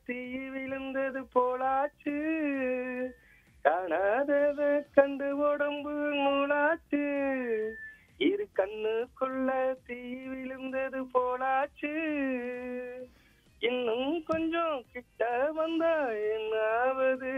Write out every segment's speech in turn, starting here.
தீ விழுந்தது போலாச்சு காணாதத கண்டு உடம்பு நூலாச்சு இரு கண்ணுக்குள்ள தீ விழுந்தது போலாச்சு இன்னும் கொஞ்சம் கிட்ட வந்தா என்னாவது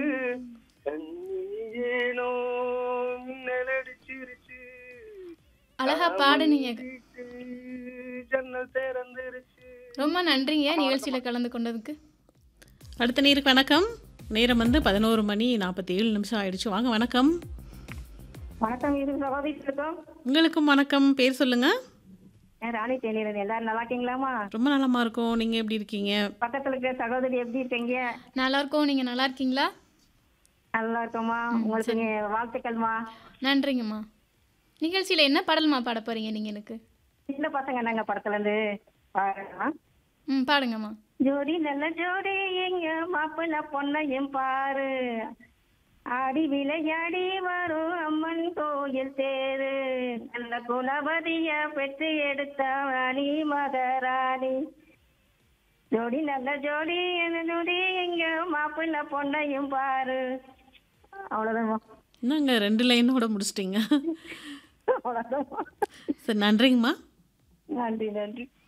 கண்ணி ஏனோ மின்னலடிச்சிருச்சு அழகா பாடுனீங்க வீட்டு ஜன்னல் திறந்துருச்சு ரொம்ப நன்றிங்க நிகழ்ச்சியில கலந்து கொண்டதுக்கு அடுத்த நேருக்கு வணக்கம் நேரம் வந்து பதினோரு மணி நாற்பத்தி ஏழு நிமிஷம் ஆயிடுச்சு வாங்க வணக்கம் வணக்கம் இது சகோதரி இருக்கோம் உங்களுக்கும் வணக்கம் பேர் சொல்லுங்க நான் ராணி தேனியரன் எல்லாரும் நல்லா இருக்கீங்களாமா ரொம்ப நலமா இருக்கோம் நீங்க எப்படி இருக்கீங்க பக்கத்துல இருக்கிற சகோதரி எப்படி இருக்கீங்க நல்லா இருக்கோம் நீங்க நல்லா இருக்கீங்களா நல்லா இருக்கோமா உங்களுக்கு நீ வாழ்த்துக்கள்மா நன்றிங்கம்மா நிகழ்ச்சியில என்ன பாடல்மா பாட போறீங்க நீங்க எனக்கு சின்ன பசங்க நாங்க படத்துல இருந்து பாருங்க ம் பாடுங்கம்மா ஜோடி நல்ல ஜோடி எங்க மாப்பிள்ள பொண்ணையும் பாரு ஆடி விளையாடி வரும் அம்மன் கோயில் தேரு நல்ல குணவதிய பெற்று எடுத்த ராணி மகராணி ஜோடி நல்ல ஜோடி என்ன ஜோடி எங்க மாப்பிள்ள பொண்ணையும் பாரு அவ்வளவுதான்மா என்னங்க ரெண்டு லைனோட முடிச்சிட்டீங்க அவ்வளவுதான் சரி நன்றிங்கம்மா நன்றி நன்றி